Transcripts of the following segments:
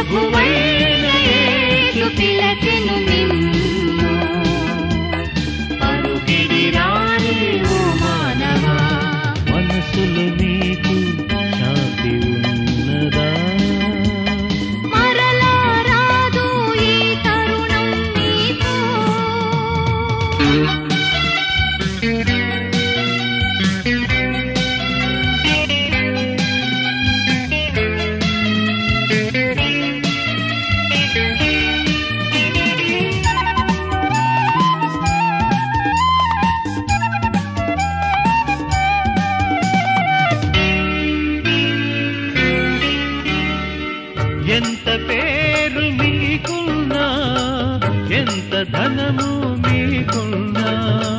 ప్రభువైన యేసు పిలచెను నిన్ను పరుగిడి రాని ఓ మానవా మనసులో నీకు శాంతి ఉన్నదా మరలా రాదు ఈ తరుణం నీకు ఎంత పేరు మీకున్నా ఎంత ధనము మీకున్నా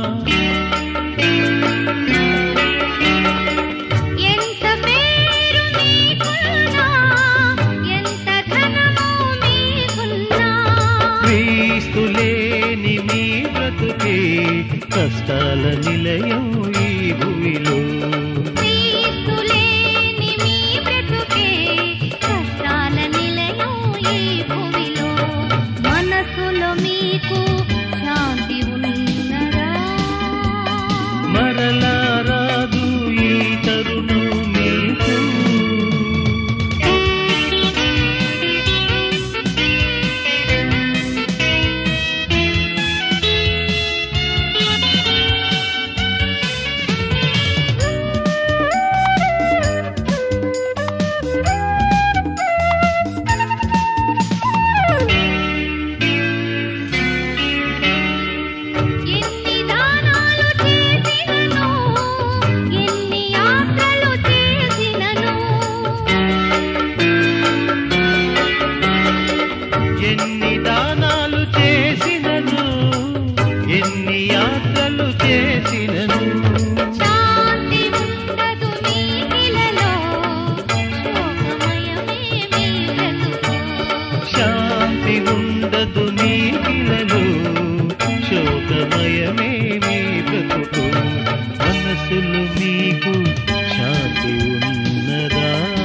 ఎంత పేరు నీకున్నా ఎంత ధనము నీకున్నా క్రీస్తు లేని మీ బ్రతుకే కష్టాల నిలయం ఈ భూమిలో క్రీస్తు లేని మీ బ్రతుకే కష్టాల నిలయం ఈ భూమిలో మనసులో మీకు శాంతి ఉన్నదా మరలా రాదు ఈ తరుణం మీకు ఎన్ని దానాలు చేసినను ఎన్ని యాత్రలు చేసినను ఎన్ని దానాలు చేసినను ఎన్ని యాత్రలు చేసినను శాంతి ఉండదు నీకిలలో శోకమయమే మీ బ్రతుకు శాంతి ఉండదు నీ పిల్లలు శోకమయమే మీ బ్రతుకు మనసులు మీకు శాంతి ఉన్నదా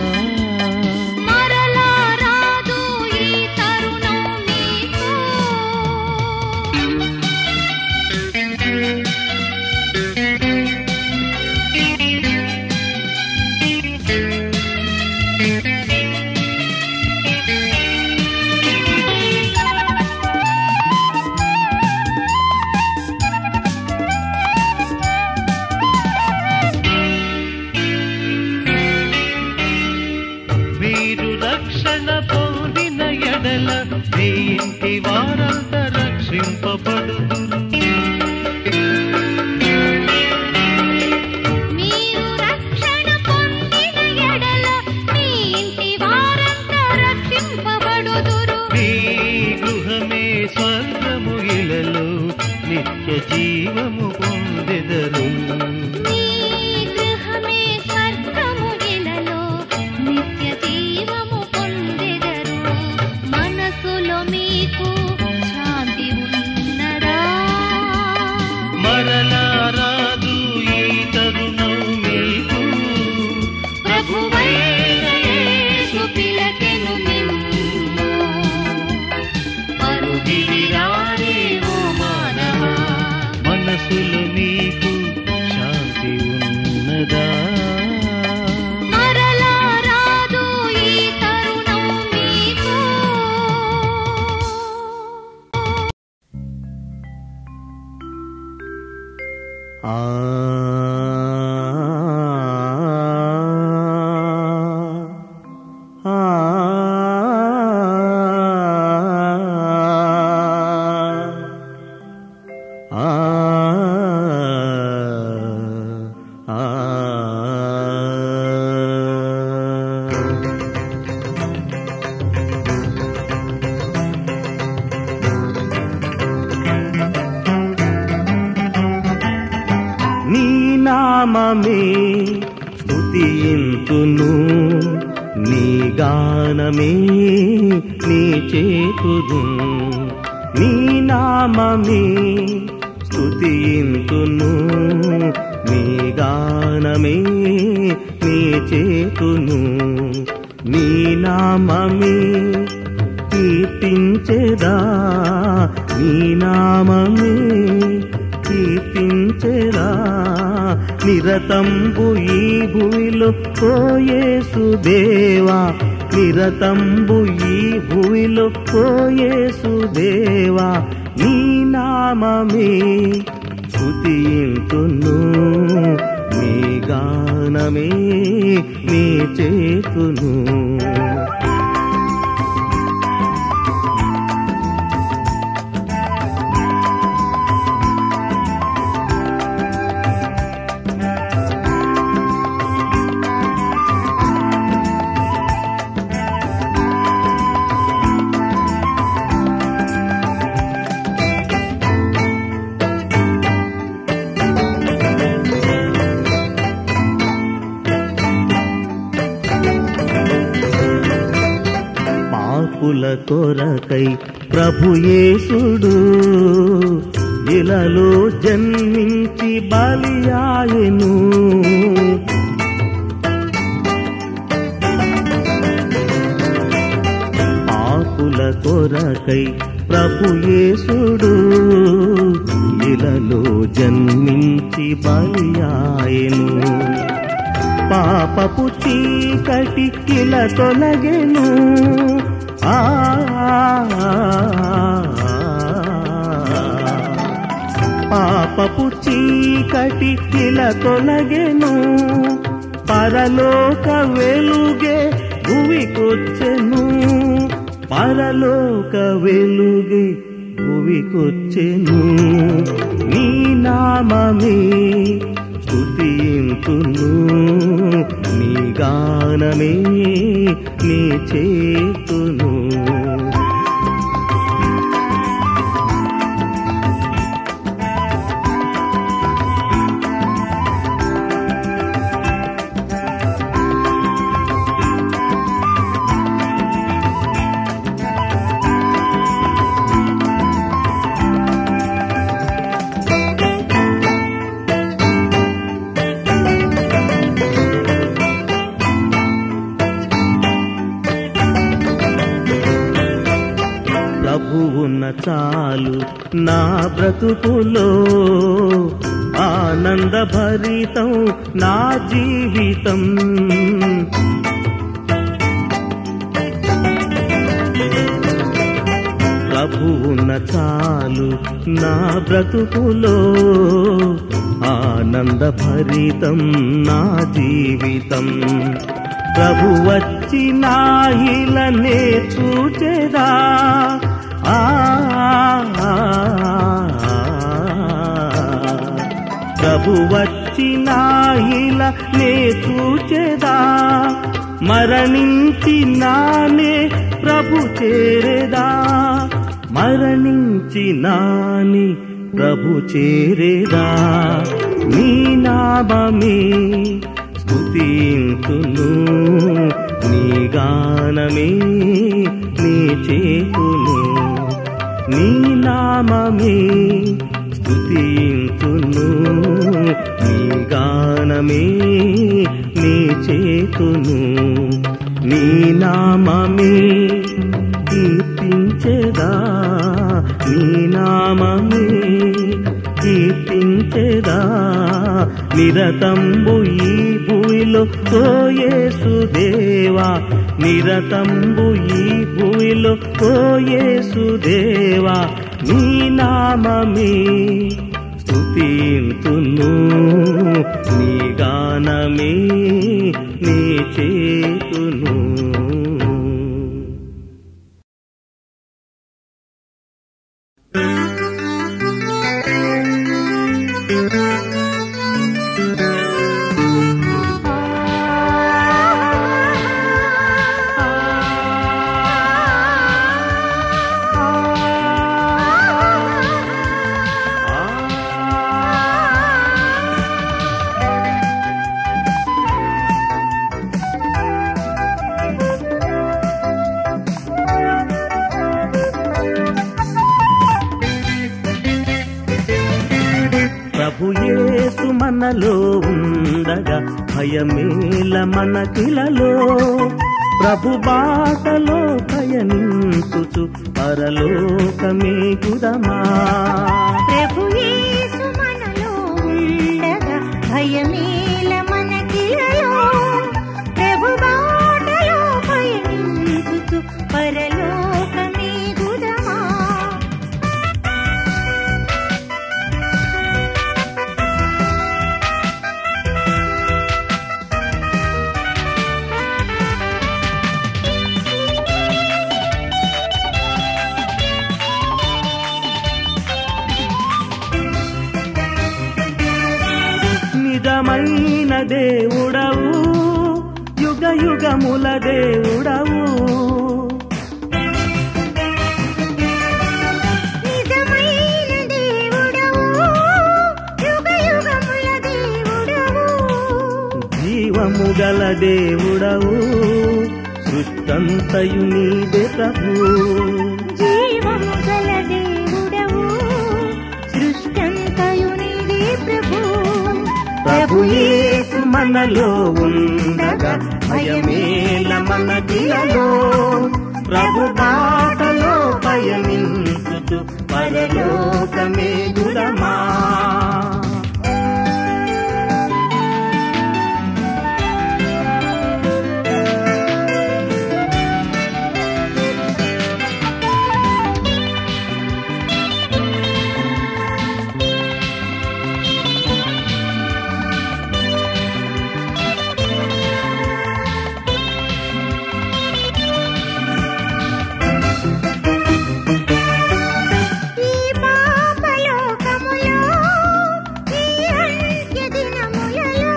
మరలా రాదు ఈ తరుణం నీకు మీరు రక్షణ పొందిన ఎడల మీ ఇంటి వారంత రక్షింపబడుదురు మీరు రక్షణ పొందిన ఎడల మీ ఇంటి వారంతా రక్షింపబడుదురు మీ గృహమే స్వర్గము ఇలలో నిత్య జీవము పొందెదరు మీ గృహమే స్వర్గము ఇలలో నిత్య జీవము పొందెదరు మనసులో మీకు శాంతి ఉన్నదా మరలా రాదు ఈ తరుణం మీకు ప్రభువైన యేసు పిలచెను నిన్ను పరుగిడి రాని ఓ మానవా మనసులో మీకు శాంతి ఉన్నదా మరలా రాదు ఈ తరుణం మీకు ఆ ఆ ఆ నీ నామమే స్తుతింతును నీ గానమే నీ చేతుదు నీ నామమే స్తుతింతును నీ గానమే నీ చేతును నీ నామమే కీర్తించెదా నీ నామమే కీర్తించెదా నిరతంబు ఈ భూమిలో పోయేసు దేవా నిరతంబు ఈ భూమిలో పోయేసు దేవా నీ నామమే స్తుతింతును నీ గానమే నీ చేతును పాపుల కొరకై ప్రభుయేసుడు ఇలలో జన్మించి బలియాయను పాపుల కొరకై ప్రభుయేసుడు ఇలలో జన్మించి బలియాయను పాపపు చీకటి కిల తొలగెను ఆ పాపపు చీకటి కిల తొలగెను పరలోక వెలుగే భువికొచ్చెను పరలోక వెలుగే భువికొచ్చెను నీ నామమే స్తుతింతును నీ గానమే నీ చేతును ప్రభువున్న చాలు నా బ్రతుకులో ఆనంద భరితం నా జీవితం ప్రభువున్న చాలు నా బ్రతుకులో ఆనంద భరితం నా జీవితం ప్రభు వచ్చి నా ఇలనే చూచెదా ఆ ప్రభు వచ్చి నా ఇలనే చూచెదా మరణించి నానే ప్రభు చేరేదా మరణించి నాని ప్రభు చేరేదా నీ నామమే స్తుతింతును నీ గానమే నీ చేతును నీ నామమే స్తుతింతును నీ గానమే నీ చేతును నీ నామమే కీర్తించెదా నీ నామమే కీర్తించెదా నిరతంబు ఈ భూమిలో పోయేసు దేవా నిరతంబు ఈ భూమిలో పోయేసు దేవా నీ నామమే స్తుతింతును నీ గానమే నీ చేతును ప్రభు యేసు మనలో ఉండగా భయమేల మనకిలలో ప్రభు బాటలో పయనించుచు పరలోకమే గుదమా ప్రభు యేసు మనలో ఉండగా భయమేల మనకిలలో ప్రభు బాటలో పయనించుచు పరలోకమే గుదమా నిజమైన దేవుడవు యుగ యుగముల దేవుడవు నిజమైన దేవుడవు యుగ యుగముల దేవుడవు జీవము గల దేవుడవు సృష్టంతయు నీదే ప్రభు జీవము గల దేవుడవు సృష్టంతయు నీవే ప్రభు ప్రభు యేసు మనలో ఉండగా భయమేల మనకిలలో ప్రభు బాటలో పయనించుచు పరలోకమే గురమా ఈ పాపలోకములో ఈ అంత్య దినములలో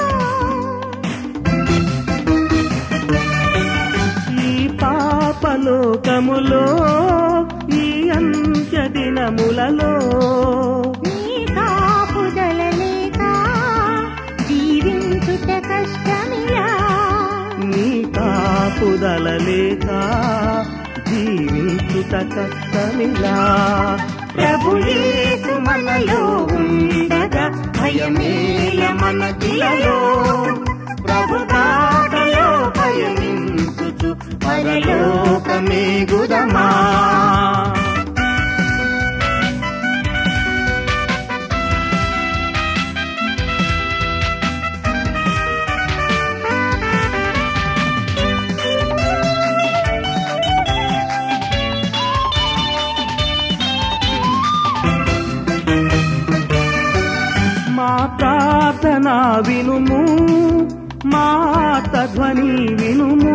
ఈ పాపలోకములో ఈ అంత్య దినములలో నీ కాపుదల లేక జీవించుట కష్టమిలా నీ కాపుదల లేక జీవించుట కష్టమిలా ప్రభు యేసు మనలో ఉండగా భయమేల మనకిలలో ప్రభు బాటలో పయనించుచు పరలోకమే గుదమా మా ప్రార్థన వినుము మాట ధ్వని వినుము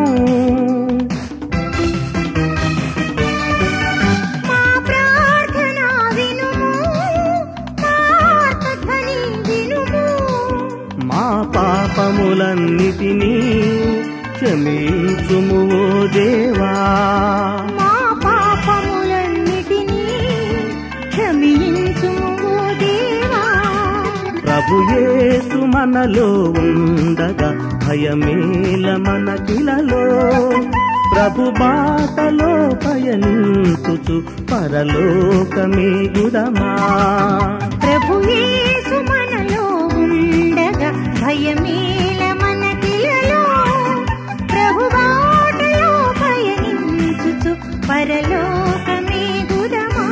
మా ప్రార్థన వినుము మార్తధ్వని వినుము మా పాపములన్నిటినీ క్షమించుము ఓ దేవా మా పాపములన్నిటినీ క్షమించుము ఓ దేవా ప్రభు యేసు మనలో ఉండగా భయమేల మనకిలలో ప్రభు బాటలో పయనించుచు పరలోకమే గుదమా ప్రభు యేసు మనలో ఉండగా భయమేల మనకిలలో ప్రభు బాటలో పయనించుచు పరలోకమే గుదమా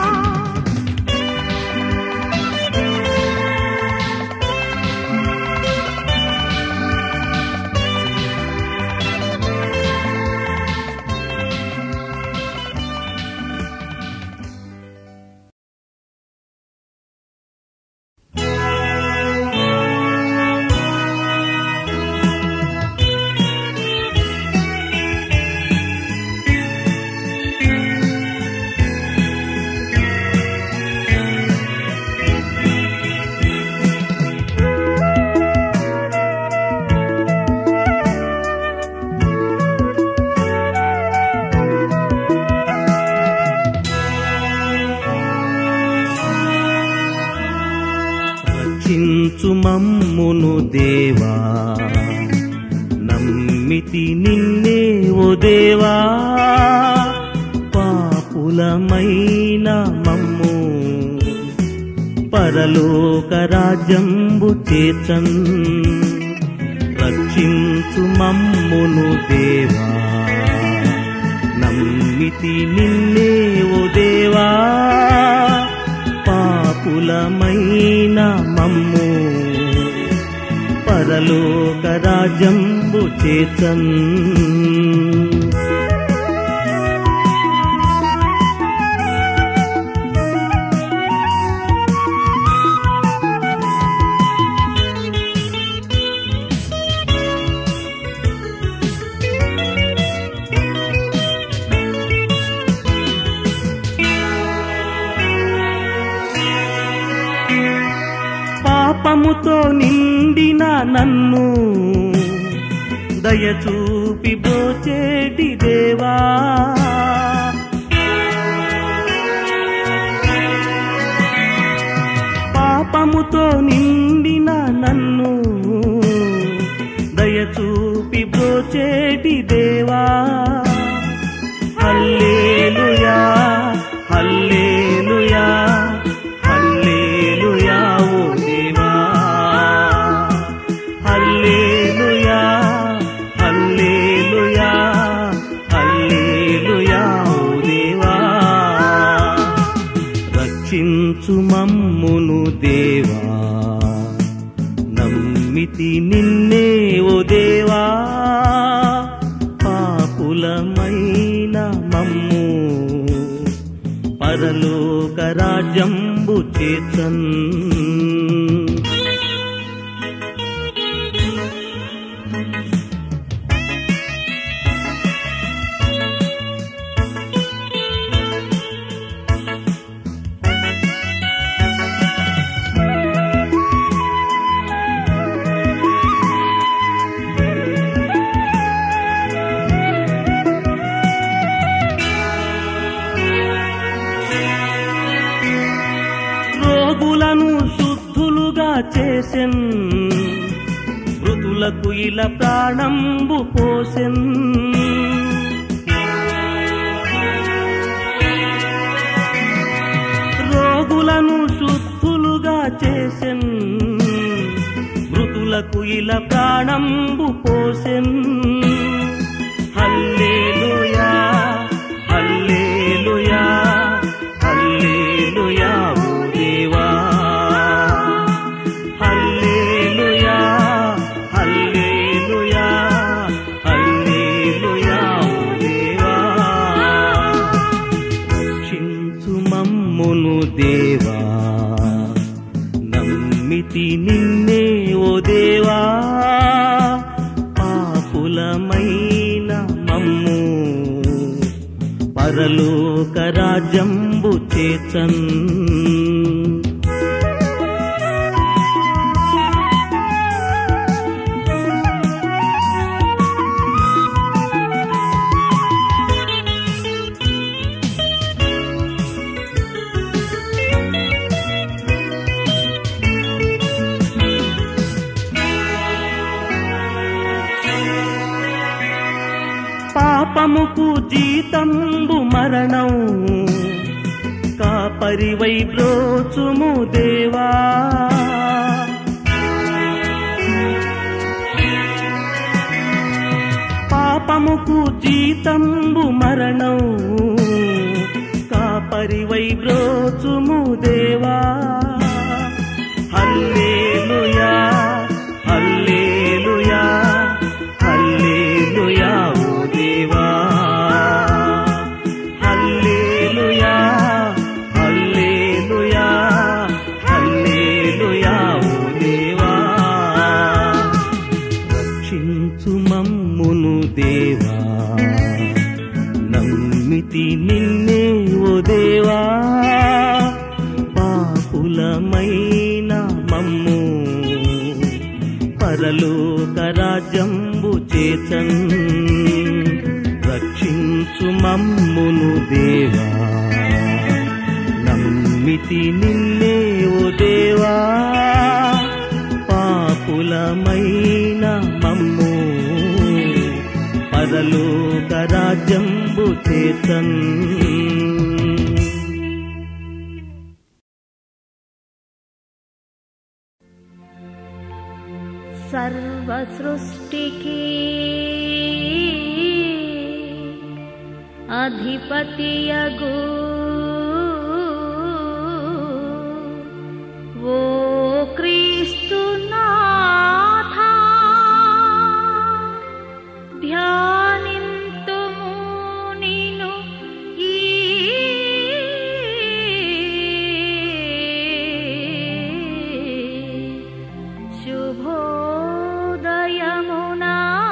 రక్షించు మమ్మును దేవా నమ్మితి నిన్నే ఓ దేవా పాపులమైన మమ్ము పరలోక రాజ్యంబు చేతన్ రక్షించు మమ్మును దేవా నమ్మితి నిన్నే ఓ దేవా పాపులమైన మమ్ము పరలోక రాజంబు చేతన్ పాపముతో నిండిన నన్ను దయచూపి బ్రోచేటి దేవా పాపముతో నిండిన నన్ను దయచూపి బ్రోచేటి దేవా హల్లేలుయా హల్లేలుయా హల్లేలుయా ఓ దేవా హల్లేలుయా హల్లేలుయా హల్లేలుయా ఓ దేవా రక్షించు మమ్మును దేవా నమ్మితి నిన్నే ఓ దేవా పాపులమైన మమ్ము పరలోక రాజ్యంబు చేతన్ రోగులను శుద్ధులుగా చేసెన్ మృతులకు ఇలా ప్రాణంబు పోసెన్ రోగులను శుద్ధులుగా చేసెన్ మృతులకు ఇలా ప్రాణంబు పోసెన్ హల్లేలుయా హల్లేలుయా హల్లేలుయా ఓ దేవా హల్లేలుయా హల్లేలుయా హల్లేలుయా ఓ దేవా రక్షించు మమ్మును దేవా నమ్మితి నిన్నే ఓ దేవా పాపులమైన మమ్ము పరలోక రాజ్యంబు చేతన్ పాపముకు జీతంబు మరణం కాపరివై బ్రోచుము దేవా పాపముకు జీతంబు మరణం కాపరివై బ్రోచుము దేవా హల్లేలుయా హల్లేలుయా హల్లేలుయా ఓ దేవా హల్లేలుయా హల్లేలుయా హల్లేలుయా ఓ దేవా రక్షించు మమ్మును దేవా నమ్మితి నిన్నే ఓ దేవా పాపులమైన మమ్ము పరలోక రాజ్యంబు చేతన్ రక్షించు మమ్మును దేవా నమ్మితి నిన్నే ఓ దేవా పాపులమైన మమ్ము పరలోక రాజ్యంబు చేతన్ సర్వసృష్టికి అధిపతియగు ఓ క్రీస్తునాథా ధ్యానింతుము నిను ఈ శుభోదయమునా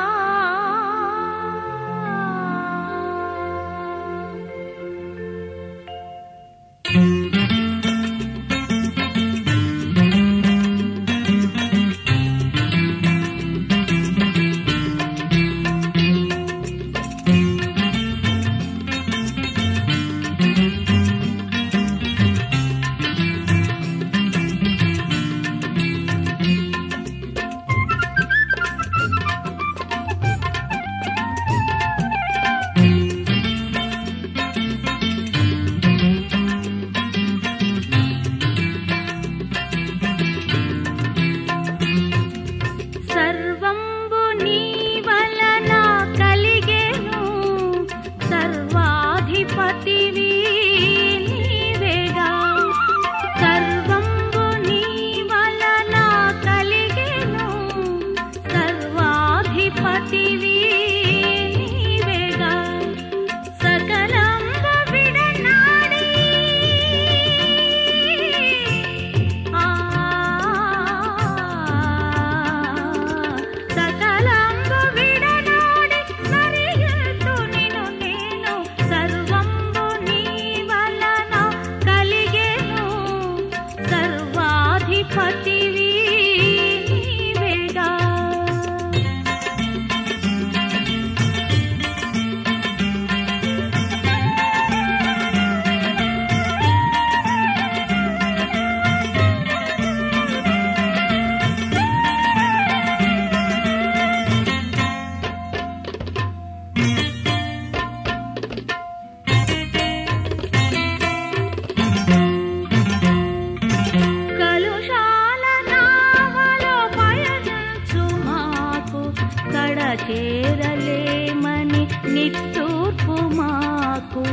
సర్వంబు నీ వలన కలిగెను సర్వాధిపతివి నీవేగా సర్వంబు నీ వలన కలిగెను సర్వాధిపతివి నీవేగా సకలంబు విడనాడి ఆ సకలంబు విడనాడి స్మరింతు నిను నేను సర్వంబు నీ వలన కలిగెను సర్వాధిపతివి నీవేగా కలుషాల నావలో పయనించు మాకు కడ చేరలేమని నిట్టూర్పు మాకు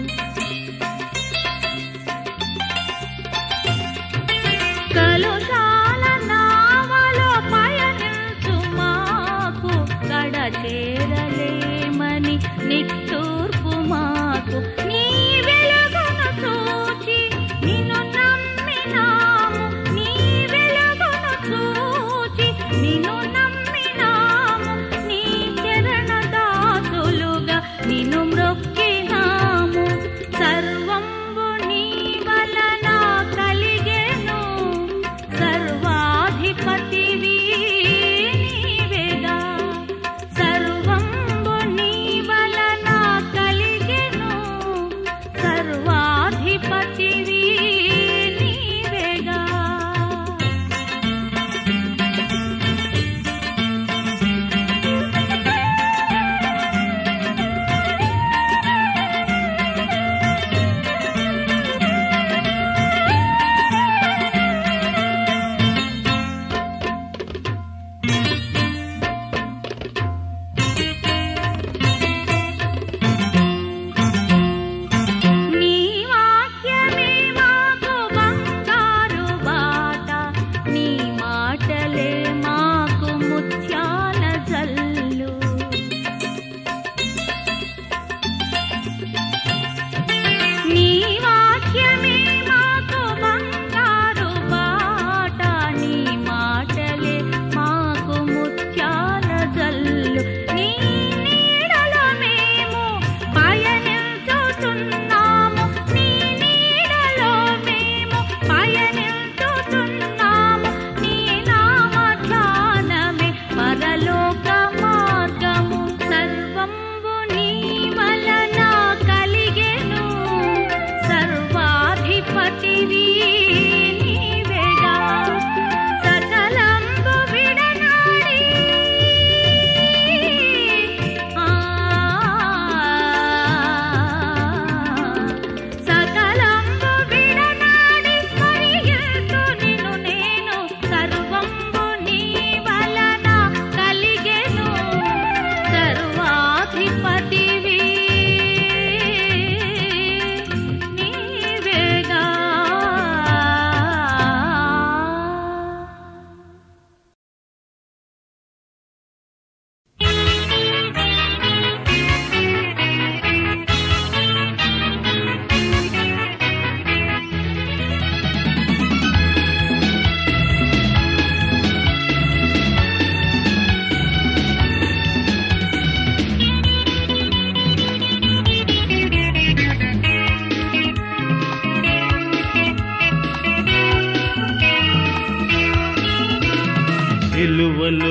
కలుషాల నావలో పయనించు మాకు కడ చేరలేమని నిట్టూర్పు మాకు నీ వెలుగును చూచి నిన్ను నమ్మినాము నీ వెలుగును చూచి నిన్ను నమ్మినాము నీ చరణ దాసులుగా నిన్ను మ్రొక్కినాము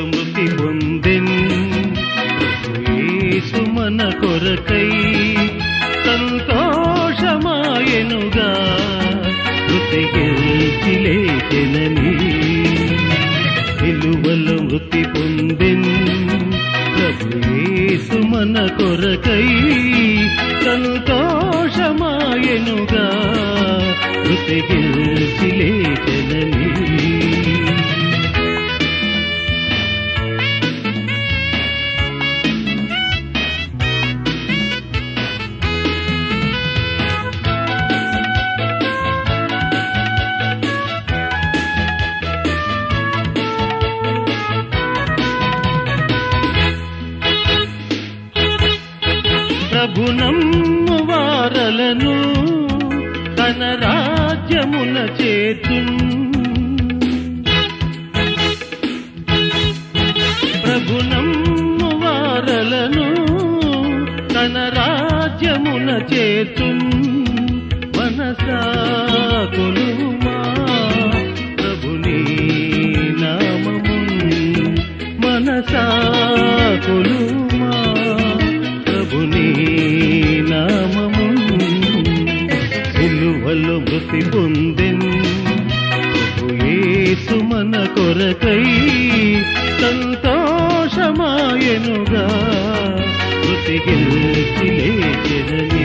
మృతి పొందెన్ యేసు మన కొరకై సంతోషమాయనుగా మృతి గెలిచి లేచెనని విలువలో మృతి పొందెన్ ప్రభు యేసు మన కొరకై సంతోషమాయనుగా మృతి గెలిచి లేచెనని ప్రభు నమ్ము వారలను తన రాజ్యమున చేతు ప్రభు నమ్ము వారలను తన రాజ్యమున చేతు మనసా కొలుమా ప్రభుని నామము మనసా కొలుమా ప్రభుని నామము సిలువలో మృతి పొందెన్ ప్రభు యేసు మన కొరకై సంతోషమాయనుగా మృతి గెలిచి లేచెనని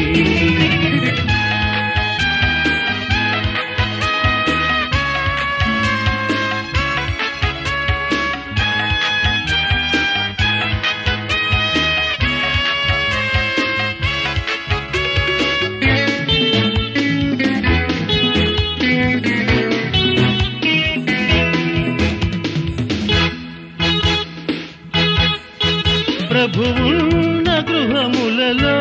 ప్రభువున్న గృహములలో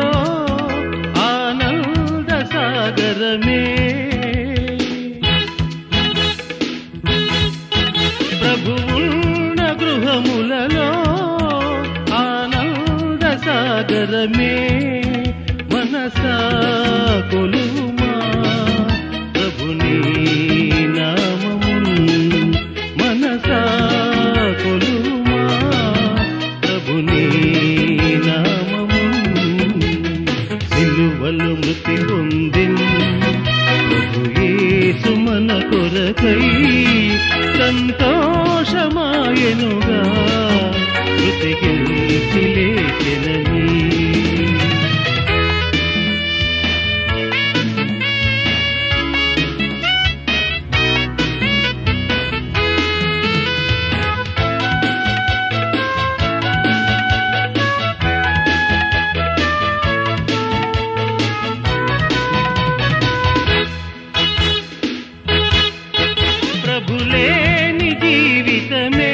ఆనంద సాగరమే ప్రభువున్న గృహములలో ఆనంద సాగరమే మనసా కొలుమా ప్రభుని నామము మనసా కొలుమా ప్రభుని నామము సిలువలు మృతి పొందిన్ ప్రభు యేసు మన కొరకై సంతోషమాయనుగా మృతి గెలిచి లేచెనని ప్రభులేని జీవితమే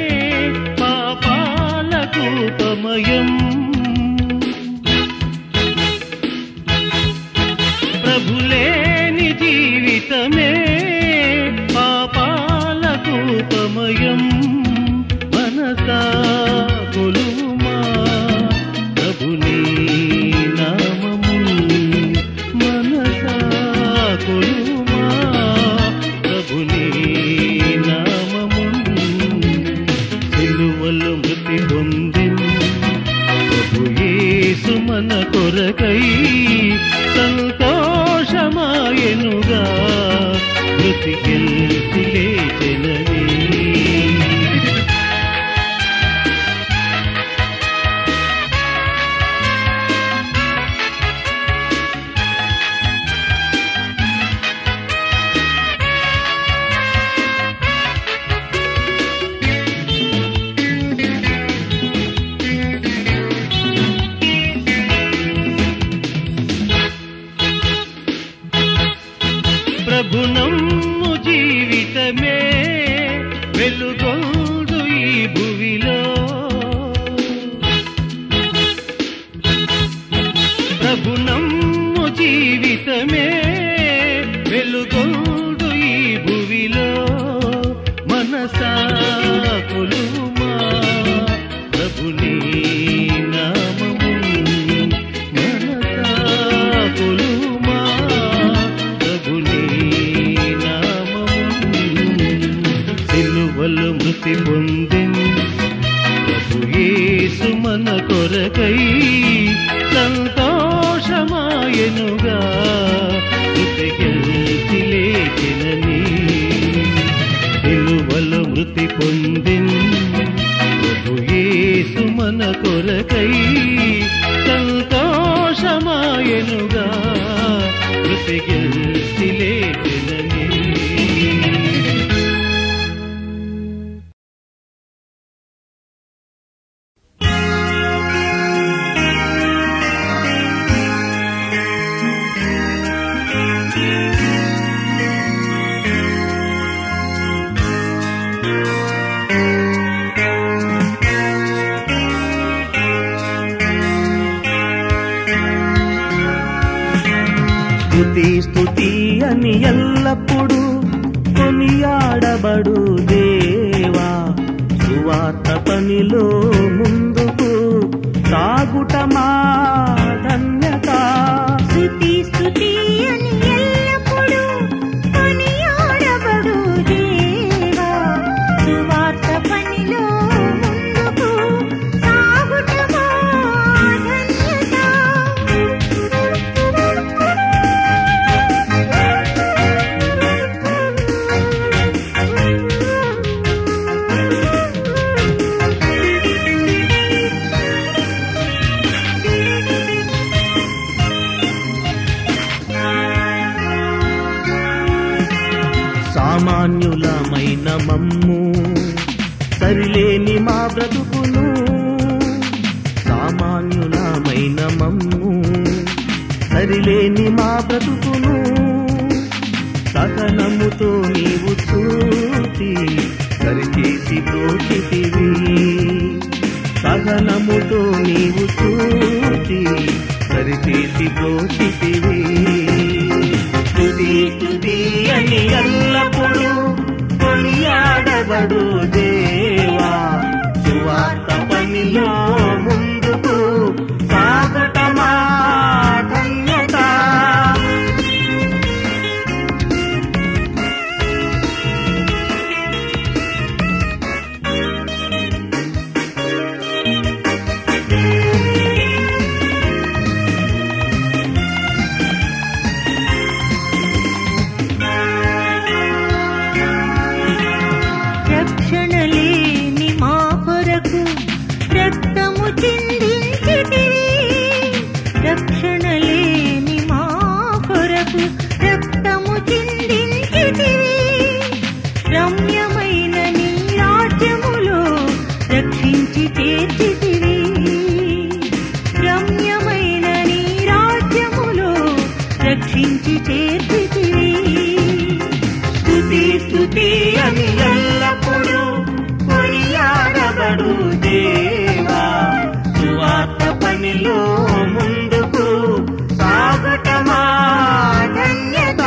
పాపాలకు ఉపమయం ప్రభులేని జీవితమే పాపాలకు ఉపమయం మనసా కొలుమా ప్రభుని నామము మనసా కొలుమా ప్రభుని నామము సిలువలు మృతి పొందిన్ ప్రభు యేసు మన కొరకై సంతోషమాయనుగా మృతి గెలిచి లేచెనని ప్రభు నమ్ము జీవితమే వెలుగు మన కొరకై సంతోషమాయనుగా మృతి గెలిచి లేచినని విలువలు మృతి పొందిన్ ప్రభు యేసు మన కొరకై సంతోషమాయనుగా మృతి గెలిచి లేచినని స్తుతి స్తుతి అని ఎల్లప్పుడూ కొనియాడబడు దేవా సువార్త పనిలో ముందుకు సాగుట మా ధన్యత స్తుతి స్తుతి అని ఎల్లప్పుడూ కొనియాడబడు దేవా సువార్త పనిలో ముందుకు సాగుట మా సామాన్యులమైన మమ్ము సరిలేని మా బ్రతుకును సామాన్యులమైన మమ్ము సరిలేని మా బ్రతుకును సహనముతో నీవు చూసి సరిచేసి బ్రోచితివి సహనముతో నీవు చూసి సరిచేసి బ్రోచితివి స్తుతి స్తుతి అని ఎల్లప్పుడూ కొనియాడబడు దేవా సువార్త పనిలో ముందుకు సాగుట మా ధన్యత రక్షణ లేని మా కొరకు రక్తము చిందించితివి రక్షణ లేని మా కొరకు రక్తము చిందించితివి రమ్యమైన నీ రాజ్యములో రక్షించి చేర్చితివి రమ్యమైన నీ రాజ్యములో రక్షించి చేర్చితివి స్తుతి స్తుతి అని ఎల్లప్పుడూ కొనియాడబడు దేవా సువార్త పనిలో ముందుకు సాగుట మా ధన్యత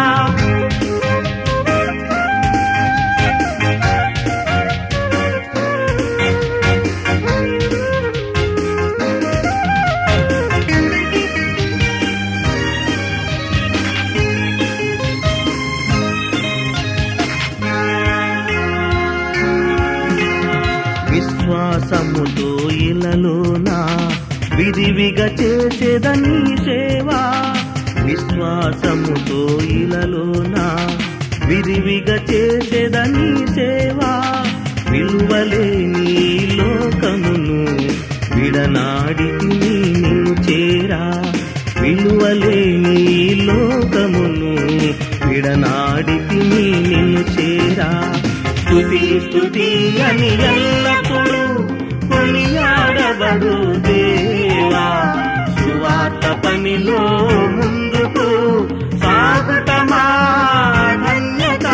విశ్వాసముతో ఇలలోన విధివిగా చేసేదని సేవా విశ్వాసముతో ఇలలోన విధివిగా చేసేదని సేవా విలువలేని లోకమును విడనాడికి నిన్ను చేరా విలువలేని లోకమును విడనాడికి నిన్ను చేరా స్తుతి స్తుతి అని ఎల్లప్పుడూ కొనియాడబడు దేవా సువార్త పనిలో ముందుకు సాగుట మా ధన్యత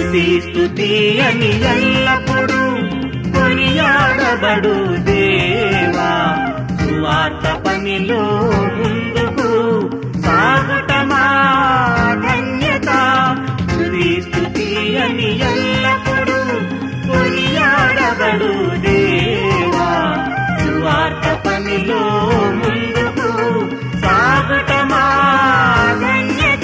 స్తుతి స్తుతి అని ఎల్లప్పుడూ కొనియాడబడు దేవా సువార్త పనిలో ముందుకు సాగుటమా ధన్యత స్తుతి స్తుతి అని ఎల్లప్పుడూ కొనియాడబడు దేవా సువార్త పనిలో ముందుకు సాగుటమా ధన్యత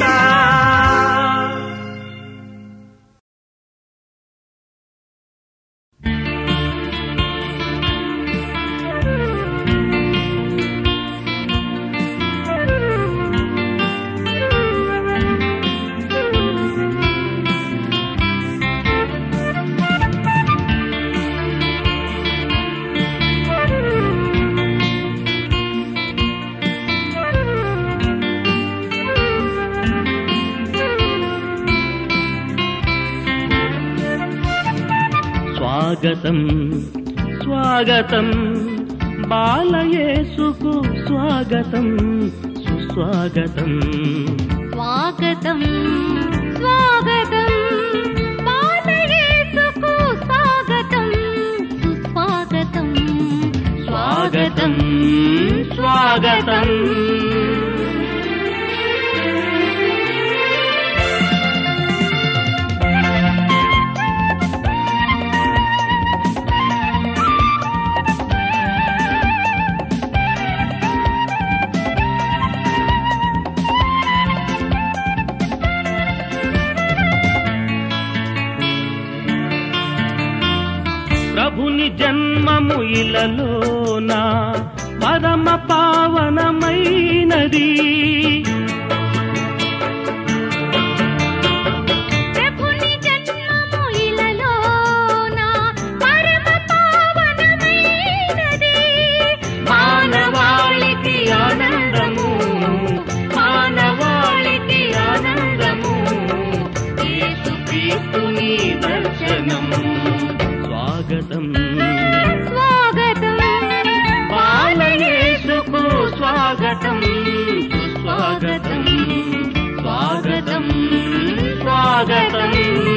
స్వాగతం స్వాగతం బాలయేసుకు స్వాగతం సుస్వాగతం స్వాగతం స్వాగతం బాలయేసుకు స్వాగతం సుస్వాగతం స్వాగతం స్వాగతం ప్రభుని జన్మము ఇలలోన పరమ పావనమైనది ప్రభుని జన్మము ఇలలోన పరమ పావనమైనది మానవాళికి ఆనందము మానవాళికి ఆనందము యేసుక్రీస్తుని దర్శనం స్వాగతం స్వాగతం బాలయేసుకు స్వాగతం సుస్వాగతం స్వాగతం స్వాగతం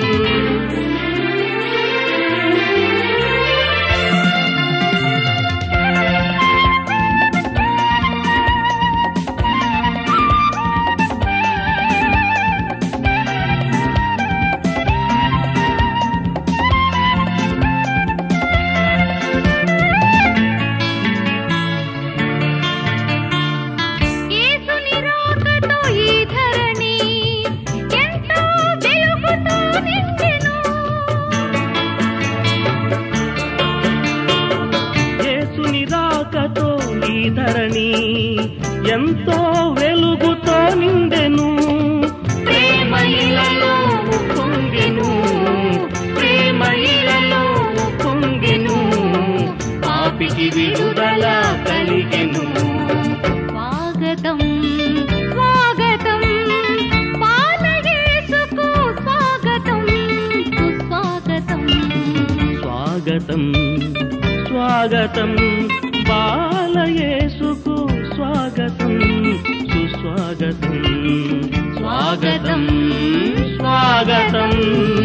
యేసుని రాకతో ఈ ధరణి ఎంతో వెలుగుతో నిండెను యేసుని రాకతో ఈ ధరణి ఎంతో వెలుగుతో నిండెను ప్రేమ ఇలలో పొంగెను ప్రేమ ఇలలో పొంగెను పాపికి విడుదల కలిగెను స్వాగతం స్వాగతం బాలయేసుకు స్వాగతం సుస్వాగతం స్వాగతం స్వాగతం బాలయేసుకు స్వాగతం సుస్వాగతం స్వాగతం స్వాగతం